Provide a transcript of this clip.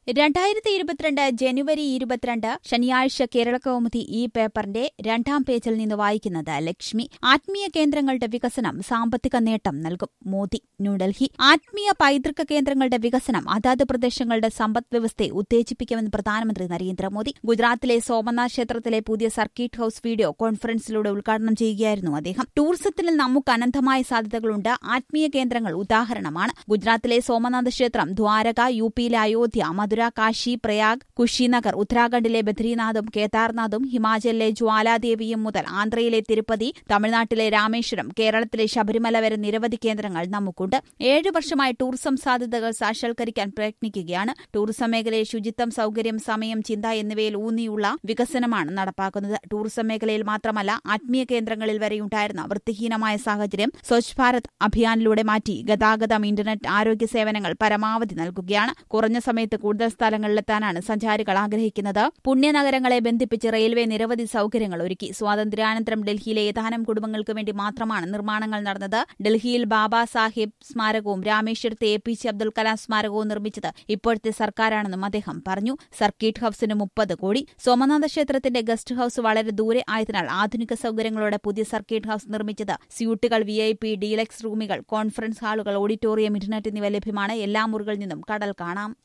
രണ്ടായിരത്തി ഇരുപത്തിരണ്ട് ജനുവരി ഇരുപത്തിരണ്ട് ശനിയാഴ്ച കേരള കൗമുദി ഈ പേപ്പറിന്റെ രണ്ടാം പേജിൽ നിന്ന് വായിക്കുന്നത് ലക്ഷ്മി ആത്മീയ കേന്ദ്രങ്ങളുടെ വികസനം സാമ്പത്തിക നേട്ടം നൽകും മോദി ന്യൂഡൽഹി ആത്മീയ പൈതൃക കേന്ദ്രങ്ങളുടെ വികസനം അതാത് പ്രദേശങ്ങളുടെ സമ്പദ് വ്യവസ്ഥയെ ഉത്തേജിപ്പിക്കുമെന്ന് പ്രധാനമന്ത്രി നരേന്ദ്രമോദി ഗുജറാത്തിലെ സോമനാഥ് ക്ഷേത്രത്തിലെ പുതിയ സർക്കിട്ട് ഹൌസ് വീഡിയോ കോൺഫറൻസിലൂടെ ഉദ്ഘാടനം ചെയ്യുകയായിരുന്നു അദ്ദേഹം ടൂറിസത്തിൽ നമുക്ക് അനന്തമായ സാധ്യതകളുണ്ട് ആത്മീയ കേന്ദ്രങ്ങൾ ഉദാഹരണമാണ് ഗുജറാത്തിലെ സോമനാഥ് ക്ഷേത്രം ദ്വാരക യു പിയിലെ അയോധ്യ മധുര കാശി പ്രയാഗ് കുഷിനഗർ ഉത്തരാഖണ്ഡിലെ ബദ്രീനാഥും കേദാർനാഥും ഹിമാചലിലെ ജ്വാലാദേവിയും മുതൽ ആന്ധ്രയിലെ തിരുപ്പതി തമിഴ്നാട്ടിലെ രാമേശ്വരം കേരളത്തിലെ ശബരിമല വരെ നിരവധി കേന്ദ്രങ്ങൾ നമുക്കുണ്ട് ഏഴ് വർഷമായി ടൂറിസം സാധ്യതകൾ സാക്ഷാത്കരിക്കാൻ പ്രയത്നിക്കുകയാണ് ടൂറിസം മേഖലയിൽ ശുചിത്വം സൌകര്യം സമയം ചിന്ത എന്നിവയിൽ ഊന്നിയുള്ള വികസനമാണ് നടപ്പാക്കുന്നത് ടൂറിസം മേഖലയിൽ മാത്രമല്ല ആത്മീയ കേന്ദ്രങ്ങളിൽ വരെയുണ്ടായിരുന്ന വൃത്തിഹീനമായ സാഹചര്യം സ്വച്ഛ് ഭാരത് അഭിയാനിലൂടെ മാറ്റി ഗതാഗതം ഇന്റർനെറ്റ് ആരോഗ്യ സേവനങ്ങൾ പരമാവധി നൽകുകയാണ് കുറഞ്ഞ സമയത്ത് കൂടുതൽ സ്ഥലങ്ങളിലെത്താനാണ് സഞ്ചാരികൾ ആഗ്രഹിക്കുന്നത് പുണ്യനഗരങ്ങളെ ബന്ധിപ്പിച്ച് റെയിൽവേ നിരവധി സൌകര്യങ്ങൾ ഒരുക്കി സ്വാതന്ത്ര്യാനന്തരം ഡൽഹിയിലെ ഏതാനും കുടുംബങ്ങൾക്ക് വേണ്ടി മാത്രമാണ് നിർമ്മാണങ്ങൾ നടന്നത് ഡൽഹിയിൽ ബാബാ സാഹിബ് സ്മാരകവും രാമേശ്വരത്തെ A P J Abdul Kalam സ്മാരകവും നിർമ്മിച്ചത് ഇപ്പോഴത്തെ സർക്കാരാണെന്നും അദ്ദേഹം പറഞ്ഞു സർക്കിട്ട് ഹൌസിന് മുപ്പത് കോടി സോമനാഥ ക്ഷേത്രത്തിന്റെ ഗസ്റ്റ് ഹൌസ് വളരെ ദൂരെ ആയതിനാൽ ആധുനിക സൌകര്യങ്ങളോടെ പുതിയ സർക്കിട്ട് ഹൌസ് നിർമ്മിച്ചത് സ്യൂട്ടുകൾ വി ഐ പി ഡീലക്സ് റൂമുകൾ കോൺഫറൻസ് ഹാളുകൾ ഓഡിറ്റോറിയം ഇന്റർനെറ്റ് എന്നിവ ലഭ്യമാണ് എല്ലാ മുറികളിൽ നിന്നും കടൽ കാണാം